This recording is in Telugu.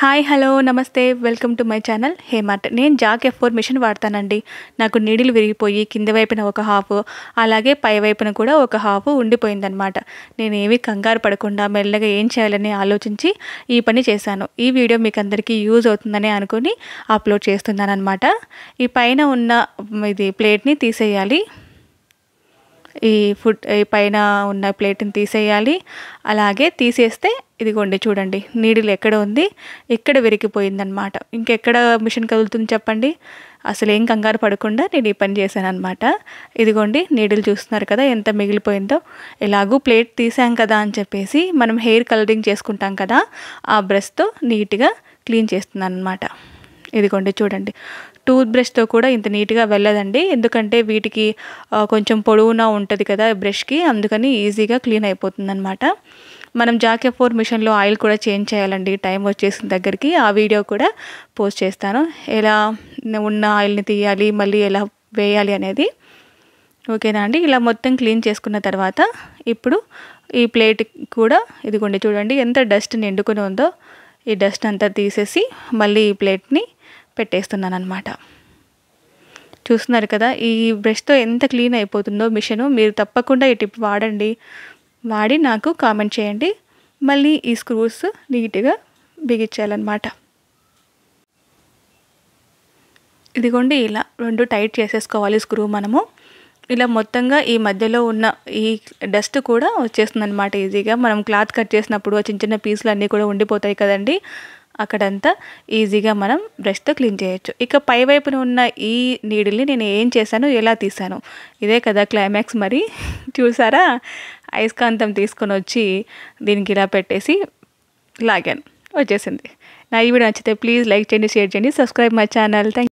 హాయ్ హలో నమస్తే వెల్కమ్ టు మై ఛానల్ హేమార్ట్ నేను జాక్ ఎఫ్ ఫోర్ మిషన్ వాడతానండి నాకు నీడిలు విరిగిపోయి కింద వైపున ఒక హాఫ్ అలాగే పై వైపున కూడా ఒక హాఫ్ ఉండిపోయిందనమాట నేను ఏమీ కంగారు పడకుండా మెల్లగా ఏం చేయాలని ఆలోచించి ఈ పని చేశాను ఈ వీడియో మీకు అందరికీ యూజ్ అవుతుందని అనుకుని అప్లోడ్ చేస్తున్నాను అనమాట ఈ పైన ఉన్న ఇది ప్లేట్ని తీసేయాలి ఈ ఫుడ్ ఈ పైన ఉన్న ప్లేట్ని తీసేయాలి అలాగే తీసేస్తే ఇదిగోండి చూడండి నీడిల్ ఎక్కడ ఉంది ఎక్కడ విరిగిపోయిందనమాట ఇంకెక్కడ మిషన్ కదులుతుంది చెప్పండి అసలు ఏం కంగారు పడకుండా నేను ఈ పని చేశాను అనమాట ఇదిగోండి నీడిల్ చూస్తున్నారు కదా ఎంత మిగిలిపోయిందో ఎలాగూ ప్లేట్ తీసాం కదా అని చెప్పేసి మనం హెయిర్ కలరింగ్ చేసుకుంటాం కదా ఆ బ్రష్తో నీట్గా క్లీన్ చేస్తున్నాను అనమాట ఇదిగోండి చూడండి టూత్ బ్రష్తో కూడా ఇంత నీట్గా వెళ్ళదండి ఎందుకంటే వీటికి ఆ, కొంచెం పొడవునా ఉంటుంది కదా బ్రష్కి అందుకని ఈజీగా క్లీన్ అయిపోతుంది అనమాట మనం జాకే ఫోర్ మిషన్లో ఆయిల్ కూడా చేంజ్ చేయాలండి టైం వచ్చేసిన దగ్గరికి ఆ వీడియో కూడా పోస్ట్ చేస్తాను ఎలా ఉన్న ఆయిల్ని తీయాలి మళ్ళీ ఎలా వేయాలి అనేది ఓకేనా అండి ఇలా మొత్తం క్లీన్ చేసుకున్న తర్వాత ఇప్పుడు ఈ ప్లేట్ కూడా ఇదిగోండి చూడండి ఎంత డస్ట్ నిండుకొని ఉందో ఈ డస్ట్ అంతా తీసేసి మళ్ళీ ఈ ప్లేట్ని పెట్టేస్తున్నాను అనమాట చూస్తున్నారు కదా ఈ బ్రష్తో ఎంత క్లీన్ అయిపోతుందో మిషను మీరు తప్పకుండా ఈ టిప్ వాడండి వాడి నాకు కామెంట్ చేయండి మళ్ళీ ఈ స్క్రూస్ నీట్గా బిగించాలన్నమాట ఇదిగోండి ఇలా రెండు టైట్ చేసేసుకోవాలి స్క్రూ మనము ఇలా మొత్తంగా ఈ మధ్యలో ఉన్న ఈ డస్ట్ కూడా వచ్చేస్తుంది అనమాట ఈజీగా మనం క్లాత్ కట్ చేసినప్పుడు ఆ చిన్న చిన్న పీసులు అన్నీ కూడా ఉండిపోతాయి కదండి అక్కడంతా ఈజీగా మనం బ్రష్తో క్లీన్ చేయొచ్చు ఇక పై వైపున ఉన్న ఈ నీడిల్ని నేను ఏం చేశాను ఎలా తీసాను ఇదే కదా క్లైమాక్స్ మరి చూసారా అయస్కాంతం తీసుకొని వచ్చి దీనికి ఇలా పెట్టేసి లాగాను వచ్చేసింది నా ఈ వీడియో నచ్చితే ప్లీజ్ లైక్ చేయండి షేర్ చేయండి సబ్స్క్రైబ్ మై ఛానల్ థ్యాంక్